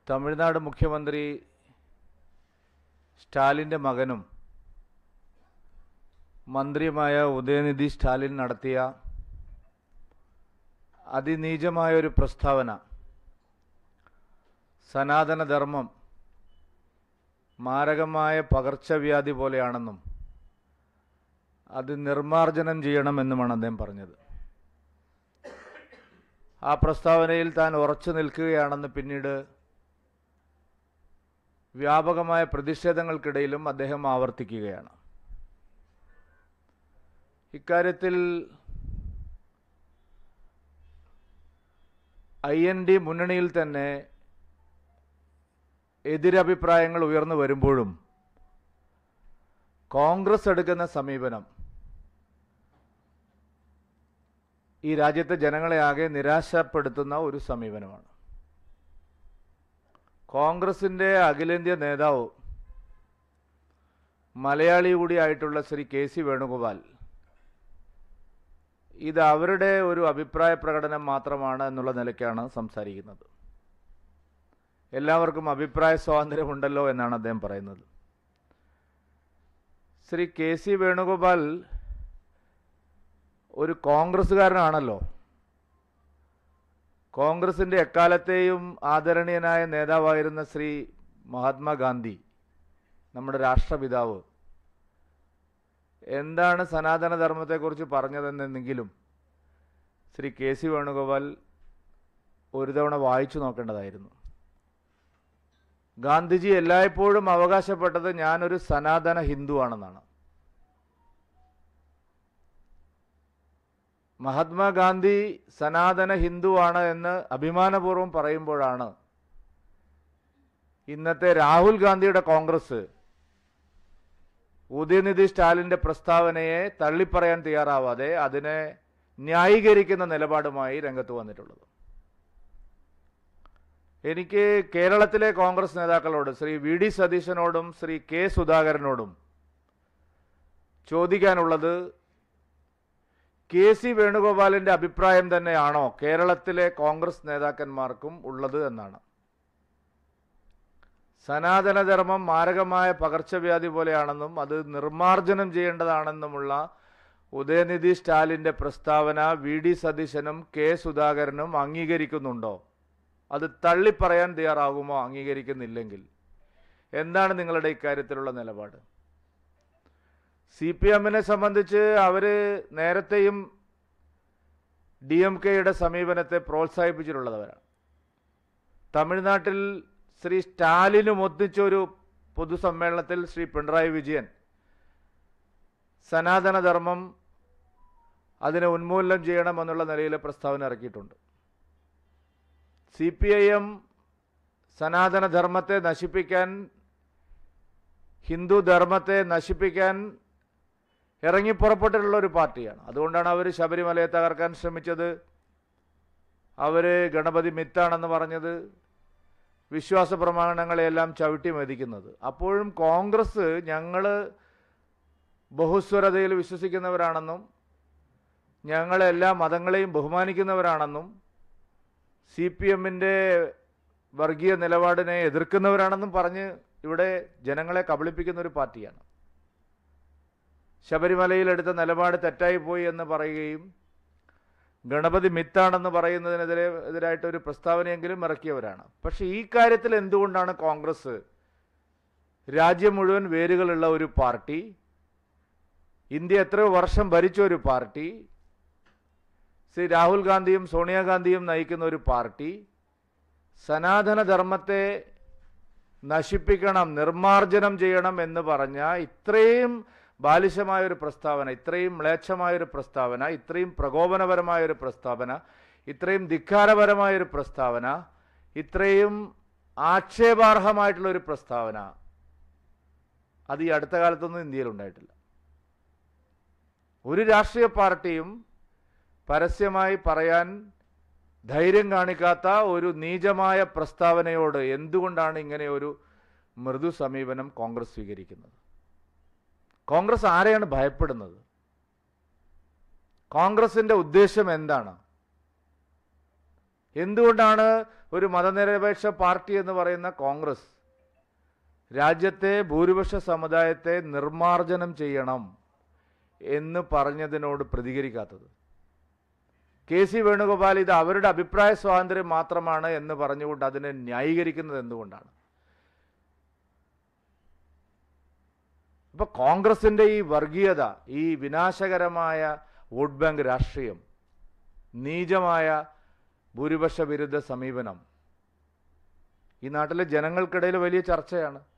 തമിഴ്നാട് മുഖ്യമന്ത്രി സ്റ്റാലിൻ്റെ മകനും മന്ത്രിയുമായ ഉദയനിധി സ്റ്റാലിൻ നടത്തിയ അതിനീചമായ ഒരു പ്രസ്താവന സനാതനധർമ്മം മാരകമായ പകർച്ചവ്യാധി പോലെയാണെന്നും അത് നിർമാർജനം ചെയ്യണമെന്നുമാണ് അദ്ദേഹം പറഞ്ഞത് ആ പ്രസ്താവനയിൽ താൻ ഉറച്ചു നിൽക്കുകയാണെന്ന് പിന്നീട് വ്യാപകമായ പ്രതിഷേധങ്ങൾക്കിടയിലും അദ്ദേഹം ആവർത്തിക്കുകയാണ് ഇക്കാര്യത്തിൽ ഐ എൻ ഡി മുന്നണിയിൽ തന്നെ എതിരഭിപ്രായങ്ങൾ ഉയർന്നു വരുമ്പോഴും കോൺഗ്രസ് എടുക്കുന്ന സമീപനം ഈ രാജ്യത്തെ ജനങ്ങളെ ആകെ നിരാശപ്പെടുത്തുന്ന ഒരു സമീപനമാണ് കോൺഗ്രസിൻ്റെ അഖിലേന്ത്യാ നേതാവ് മലയാളി കൂടിയായിട്ടുള്ള ശ്രീ കെ സി വേണുഗോപാൽ ഇത് അവരുടെ ഒരു അഭിപ്രായ പ്രകടനം മാത്രമാണ് എന്നുള്ള നിലയ്ക്കാണ് സംസാരിക്കുന്നത് എല്ലാവർക്കും അഭിപ്രായ സ്വാതന്ത്ര്യമുണ്ടല്ലോ എന്നാണ് അദ്ദേഹം പറയുന്നത് ശ്രീ കെ സി വേണുഗോപാൽ ഒരു കോൺഗ്രസ്സുകാരനാണല്ലോ കോൺഗ്രസിൻ്റെ എക്കാലത്തെയും ആദരണീയനായ നേതാവായിരുന്ന ശ്രീ മഹാത്മാഗാന്ധി നമ്മുടെ രാഷ്ട്രപിതാവ് എന്താണ് സനാതനധർമ്മത്തെക്കുറിച്ച് പറഞ്ഞതെന്നെങ്കിലും ശ്രീ കെ സി വേണുഗോപാൽ ഒരു തവണ വായിച്ചു നോക്കേണ്ടതായിരുന്നു ഗാന്ധിജി എല്ലായ്പ്പോഴും അവകാശപ്പെട്ടത് ഞാനൊരു സനാതന ഹിന്ദുവാണെന്നാണ് മഹാത്മാഗാന്ധി സനാതന ഹിന്ദുവാണ് എന്ന് അഭിമാനപൂർവ്വം പറയുമ്പോഴാണ് ഇന്നത്തെ രാഹുൽ ഗാന്ധിയുടെ കോൺഗ്രസ് ഉദയനിധി സ്റ്റാലിൻ്റെ പ്രസ്താവനയെ തള്ളിപ്പറയാൻ തയ്യാറാവാതെ അതിനെ ന്യായീകരിക്കുന്ന നിലപാടുമായി രംഗത്ത് വന്നിട്ടുള്ളത് എനിക്ക് കേരളത്തിലെ കോൺഗ്രസ് നേതാക്കളോട് ശ്രീ വി ഡി സതീശനോടും ശ്രീ കെ സുധാകരനോടും ചോദിക്കാനുള്ളത് കെ സി വേണുഗോപാലിൻ്റെ അഭിപ്രായം തന്നെയാണോ കേരളത്തിലെ കോൺഗ്രസ് നേതാക്കന്മാർക്കും ഉള്ളത് എന്നാണ് സനാതനധർമ്മം മാരകമായ പകർച്ചവ്യാധി പോലെയാണെന്നും അത് നിർമാർജനം ചെയ്യേണ്ടതാണെന്നുമുള്ള ഉദയനിധി സ്റ്റാലിൻ്റെ പ്രസ്താവന വി ഡി സതീശനും കെ സുധാകരനും അംഗീകരിക്കുന്നുണ്ടോ അത് തള്ളിപ്പറയാൻ തയ്യാറാകുമോ അംഗീകരിക്കുന്നില്ലെങ്കിൽ എന്താണ് നിങ്ങളുടെ ഇക്കാര്യത്തിലുള്ള നിലപാട് സി പി എമ്മിനെ സംബന്ധിച്ച് അവർ നേരത്തെയും ഡി എം കെയുടെ സമീപനത്തെ പ്രോത്സാഹിപ്പിച്ചിട്ടുള്ളവരാണ് തമിഴ്നാട്ടിൽ ശ്രീ സ്റ്റാലിനും ഒന്നിച്ചൊരു പൊതുസമ്മേളനത്തിൽ ശ്രീ പിണറായി വിജയൻ സനാതനധർമ്മം അതിനെ ഉന്മൂലനം ചെയ്യണമെന്നുള്ള നിലയിൽ പ്രസ്താവന ഇറക്കിയിട്ടുണ്ട് സി പി ഐ എം സനാതനധർമ്മത്തെ നശിപ്പിക്കാൻ ഹിന്ദു ധർമ്മത്തെ നശിപ്പിക്കാൻ ഇറങ്ങി പുറപ്പെട്ടിട്ടുള്ള ഒരു പാർട്ടിയാണ് അതുകൊണ്ടാണ് അവർ ശബരിമലയെ തകർക്കാൻ ശ്രമിച്ചത് അവർ ഗണപതി മിത്താണെന്ന് പറഞ്ഞത് വിശ്വാസ പ്രമാണങ്ങളെയെല്ലാം ചവിട്ടി മതിക്കുന്നത് അപ്പോഴും കോൺഗ്രസ് ഞങ്ങൾ ബഹുസ്വരതയിൽ വിശ്വസിക്കുന്നവരാണെന്നും ഞങ്ങൾ എല്ലാ മതങ്ങളെയും ബഹുമാനിക്കുന്നവരാണെന്നും സി പി എമ്മിൻ്റെ വർഗീയ നിലപാടിനെ എതിർക്കുന്നവരാണെന്നും പറഞ്ഞ് ഇവിടെ ജനങ്ങളെ കബളിപ്പിക്കുന്ന ഒരു പാർട്ടിയാണ് ശബരിമലയിൽ എടുത്ത നിലപാട് തെറ്റായി പോയി എന്ന് പറയുകയും ഗണപതി മിത്താണെന്ന് പറയുന്നതിനെതിരെ എതിരായിട്ട് ഒരു പ്രസ്താവനയെങ്കിലും ഇറക്കിയവരാണ് പക്ഷെ ഈ കാര്യത്തിൽ എന്തുകൊണ്ടാണ് കോൺഗ്രസ് രാജ്യം മുഴുവൻ വേരുകളുള്ള ഒരു പാർട്ടി ഇന്ത്യ എത്രയോ വർഷം ഭരിച്ച ഒരു പാർട്ടി ശ്രീ രാഹുൽ ഗാന്ധിയും സോണിയാഗാന്ധിയും നയിക്കുന്ന ഒരു പാർട്ടി സനാതനധർമ്മത്തെ നശിപ്പിക്കണം നിർമാർജനം ചെയ്യണം എന്ന് പറഞ്ഞ ഇത്രയും ബാലിശമായ ഒരു പ്രസ്താവന ഇത്രയും മ്ലേച്ഛമായ ഒരു പ്രസ്താവന ഇത്രയും പ്രകോപനപരമായ ഒരു പ്രസ്താവന ഇത്രയും ധിക്കാരപരമായ ഒരു പ്രസ്താവന ഇത്രയും ആക്ഷേപാർഹമായിട്ടുള്ള ഒരു പ്രസ്താവന അത് ഈ അടുത്ത കാലത്തൊന്നും ഇന്ത്യയിൽ ഉണ്ടായിട്ടില്ല ഒരു രാഷ്ട്രീയ പാർട്ടിയും പരസ്യമായി പറയാൻ ധൈര്യം കാണിക്കാത്ത ഒരു നീചമായ പ്രസ്താവനയോട് എന്തുകൊണ്ടാണ് ഇങ്ങനെ ഒരു മൃദു സമീപനം കോൺഗ്രസ് സ്വീകരിക്കുന്നത് കോൺഗ്രസ് ആരെയാണ് ഭയപ്പെടുന്നത് കോൺഗ്രസിൻ്റെ ഉദ്ദേശം എന്താണ് എന്തുകൊണ്ടാണ് ഒരു മതനിരപേക്ഷ പാർട്ടി എന്ന് പറയുന്ന കോൺഗ്രസ് രാജ്യത്തെ ഭൂരിപക്ഷ സമുദായത്തെ നിർമാർജനം ചെയ്യണം എന്ന് പറഞ്ഞതിനോട് പ്രതികരിക്കാത്തത് കെ സി വേണുഗോപാൽ ഇത് അവരുടെ അഭിപ്രായ സ്വാതന്ത്ര്യം മാത്രമാണ് എന്ന് പറഞ്ഞുകൊണ്ട് അതിനെ ന്യായീകരിക്കുന്നത് എന്തുകൊണ്ടാണ് ഇപ്പൊ കോൺഗ്രസിന്റെ ഈ വർഗീയത ഈ വിനാശകരമായ വോട്ട് ബാങ്ക് രാഷ്ട്രീയം നീചമായ ഭൂരിപക്ഷ വിരുദ്ധ സമീപനം ഈ നാട്ടിലെ ജനങ്ങൾക്കിടയിൽ വലിയ ചർച്ചയാണ്